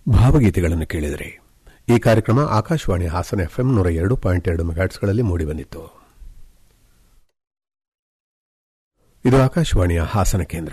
ಭಾವಗೀತೆಗಳನ್ನು ಕೇಳಿದರೆ ಈ ಕಾರ್ಯಕ್ರಮ ಆಕಾಶವಾಣಿ ಹಾಸನ ಎಫ್ಎಂ ನೂರ ಎರಡು ಪಾಯಿಂಟ್ ಎರಡು ಮೆಗಾಟ್ಸ್ಗಳಲ್ಲಿ ಮೂಡಿಬಂದಿತ್ತು ಇದು ಆಕಾಶವಾಣಿಯ ಹಾಸನ ಕೇಂದ್ರ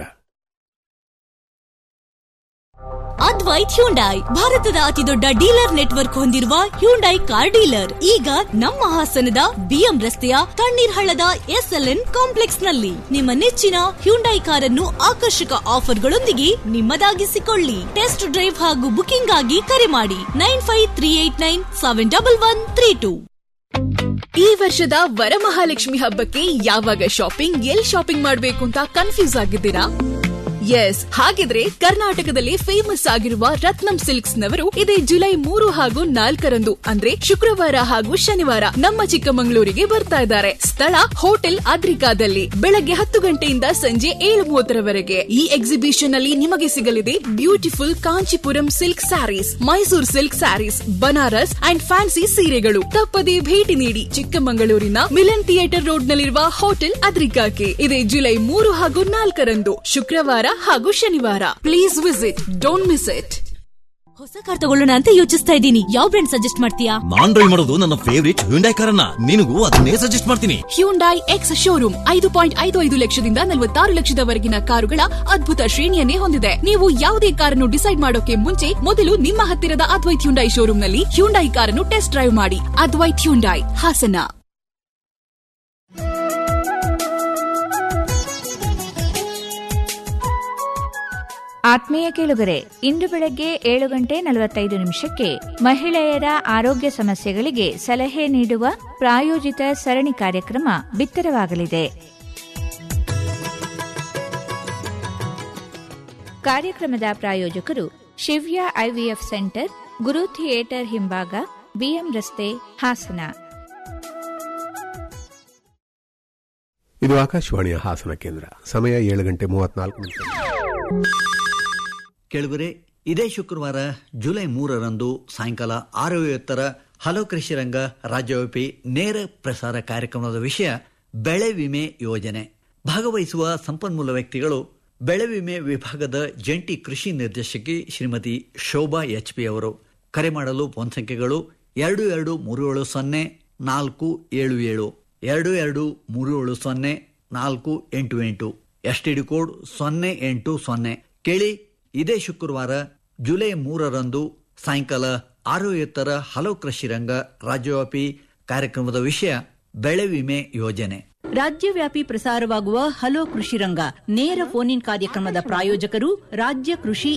ಅದ್ವೈತ್ ಹ್ಯುಂಡೈ ಭಾರತದ ಅತಿದೊಡ್ಡ ಡೀಲರ್ ನೆಟ್ವರ್ಕ್ ಹೊಂದಿರುವ ಹ್ಯುಂಡೈ ಕಾರ್ ಡೀಲರ್ ಈಗ ನಮ್ಮ ಹಾಸನದ ಬಿಎಂ ರಸ್ತೆಯ ತಣ್ಣೀರ್ ಹಳ್ಳದ ಎಸ್ಎಲ್ಎನ್ ಕಾಂಪ್ಲೆಕ್ಸ್ ನಲ್ಲಿ ನಿಮ್ಮ ನೆಚ್ಚಿನ ಹ್ಯುಂಡೈ ಕಾರನ್ನು ಆಕರ್ಷಕ ಆಫರ್ಗಳೊಂದಿಗೆ ನಿಮ್ಮದಾಗಿಸಿಕೊಳ್ಳಿ ಟೆಸ್ಟ್ ಡ್ರೈವ್ ಹಾಗೂ ಬುಕಿಂಗ್ ಆಗಿ ಕರೆ ಮಾಡಿ nine five three eight nine seven double one three two ಈ ವರ್ಷದ ವರಮಹಾಲಕ್ಷ್ಮಿ ಹಬ್ಬಕ್ಕೆ ಯಾವಾಗ ಶಾಪಿಂಗ್ ಎಲ್ ಶಾಪಿಂಗ್ ಮಾಡಬೇಕು ಅಂತ ಕನ್ಫ್ಯೂಸ್ ಆಗಿದ್ದೀರಾ ಎಸ್ ಹಾಗಿದ್ರೆ ಕರ್ನಾಟಕದಲ್ಲಿ ಫೇಮಸ್ ಆಗಿರುವ ರತ್ನಂ ಸಿಲ್ಕ್ಸ್ ನವರು ಇದೇ ಜುಲೈ ಮೂರು ಹಾಗೂ ನಾಲ್ಕರಂದು ಅಂದ್ರೆ ಶುಕ್ರವಾರ ಹಾಗೂ ಶನಿವಾರ ನಮ್ಮ ಚಿಕ್ಕಮಗಳೂರಿಗೆ ಬರ್ತಾ ಇದ್ದಾರೆ ಸ್ಥಳ ಹೋಟೆಲ್ ಆದ್ರಿಕಾದಲ್ಲಿ ಬೆಳಗ್ಗೆ ಹತ್ತು ಗಂಟೆಯಿಂದ ಸಂಜೆ ಏಳು ಮೂವತ್ತರವರೆಗೆ ಈ ಎಕ್ಸಿಬಿಷನ್ ಅಲ್ಲಿ ನಿಮಗೆ ಸಿಗಲಿದೆ beautiful Kanchipuram silk sarees Mysuru silk sarees Banaras and fancy ಸೀರೆಗಳು ತಪ್ಪದೇ ಭೇಟಿ ನೀಡಿ ಚಿಕ್ಕಮಗಳೂರಿನ ಮಿಲನ್ ಥಿಯೇಟರ್ ರೋಡ್ ನಲ್ಲಿರುವ ಹೋಟೆಲ್ ಅದ್ರಿಕಾಕ್ಕೆ ಇದೇ ಜುಲೈ ಮೂರು ಹಾಗೂ ನಾಲ್ಕರಂದು ಶುಕ್ರವಾರ ಹಾಗೂ ಶನಿವಾರ please visit don't miss it ಹೊಸ ಕಾರ್ ತಗೊಳ್ಳೋಣ ಅಂತ ಯೋಚಿಸ್ತಾ ಇದ್ದೀನಿ ಯಾವ ಬ್ರ್ಯಾಂಡ್ ಸಜೆಸ್ಟ್ ಮಾಡ್ತೀಯಾ ನಾನ್ ಡ್ರೈವ್ ಮಾಡೋದು ನನ್ನ ಫೇವರಿಟ್ ಹ್ಯುಂಡೈ ಕಾರನ್ನ ನಿನಗೂ ಅದನ್ನೇ ಸಜೆಸ್ಟ್ ಮಾಡ್ತೀನಿ ಹ್ಯುಂಡೈ ಎಕ್ಸ್ ಶೋರೂಮ್ ಐದು ಪಾಯಿಂಟ್ ಐದು ಐದು ಲಕ್ಷದಿಂದ ನಲವತ್ತಾರು ಲಕ್ಷದವರೆಗಿನ ಕಾರುಗಳ ಅದ್ಭುತ ಶ್ರೇಣಿಯನ್ನೇ ಹೊಂದಿದೆ ನೀವು ಯಾವುದೇ ಕಾರನ್ನು ಡಿಸೈಡ್ ಮಾಡೋಕೆ ಮುಂಚೆ ಮೊದಲು ನಿಮ್ಮ ಹತ್ತಿರದ ಅದ್ವೈತ್ ಹ್ಯುಂಡೈ ಶೋರೂಮ್ನಲ್ಲಿ ಹ್ಯುಂಡೈ ಕಾರನ್ನು ಟೆಸ್ಟ್ ಡ್ರೈವ್ ಮಾಡಿ ಅದ್ವೈತ್ ಹ್ಯುಂಡೈ ಹಾಸನ ಆತ್ಮೀಯ ಕೇಳುಗರೆ ಇಂದು ಬೆಳಗ್ಗೆ ಏಳು ಗಂಟೆ ನಲವತ್ತೈದು ನಿಮಿಷಕ್ಕೆ ಮಹಿಳೆಯರ ಆರೋಗ್ಯ ಸಮಸ್ಯೆಗಳಿಗೆ ಸಲಹೆ ನೀಡುವ ಪ್ರಾಯೋಜಿತ ಸರಣಿ ಕಾರ್ಯಕ್ರಮ ಬಿತ್ತರವಾಗಲಿದೆ ಕಾರ್ಯಕ್ರಮದ ಪ್ರಾಯೋಜಕರು Shivya IVF centre Guru theatre ಹಿಂಭಾಗ ಬಿಎಂ ರಸ್ತೆ ಹಾಸನ ಇದು ಆಕಾಶವಾಣಿಯ ಹಾಸನ ಕೇಂದ್ರ ಸಮಯ ಏಳು ಗಂಟೆ ಮೂವತ್ನಾಲ್ಕು ನಿಮಿಷ ಕೆಳಗರೆ ಇದೇ ಶುಕ್ರವಾರ ಜುಲೈ ಮೂರರಂದು ಸಾಯಂಕಾಲ ಆರು ಐವತ್ತರ ಹಲೋ ಕೃಷಿ ರಂಗ ರಾಜ್ಯವ್ಯಾಪಿ ನೇರ ಪ್ರಸಾರ ಕಾರ್ಯಕ್ರಮದ ವಿಷಯ ಬೆಳೆ ವಿಮೆ ಯೋಜನೆ ಭಾಗವಹಿಸುವ ಸಂಪನ್ಮೂಲ ವ್ಯಕ್ತಿಗಳು ಬೆಳೆ ವಿಮೆ ವಿಭಾಗದ ಜಂಟಿ ಕೃಷಿ ನಿರ್ದೇಶಕಿ ಶ್ರೀಮತಿ ಶೋಭಾ ಎಚ್ ಪಿ ಅವರು ಕರೆ ಮಾಡಲು ಫೋನ್ ಸಂಖ್ಯೆಗಳು ಎರಡು ಎರಡು ಮೂರು ಏಳು ಸೊನ್ನೆ ನಾಲ್ಕು ಏಳು ಏಳು ಎರಡು ಎರಡು ಮೂರು ಏಳು ಸೊನ್ನೆ ನಾಲ್ಕು ಎಂಟು ಎಂಟು ಎಸ್ಟಿಡಿ ಕೋಡ್ ಸೊನ್ನೆ ಎಂಟು ಸೊನ್ನೆ ಕೇಳಿ ಇದೇ ಶುಕ್ರವಾರ ಜುಲೈ ಮೂರರಂದು ಸಾಯಂಕಾಲ ಆರು ಎತ್ತರ ಹಲವು ಕೃಷಿ ರಂಗ ರಾಜ್ಯವ್ಯಾಪಿ ಕಾರ್ಯಕ್ರಮದ ವಿಷಯ ಬೆಳೆ ವಿಮೆ ಯೋಜನೆ ರಾಜ್ಯವ್ಯಾಪಿ ಪ್ರಸಾರವಾಗುವ ಹಲೋ ಕೃಷಿ ರಂಗ ನೇರ ಫೋನ್ ಇನ್ ಕಾರ್ಯಕ್ರಮದ ಪ್ರಾಯೋಜಕರು ರಾಜ್ಯ ಕೃಷಿ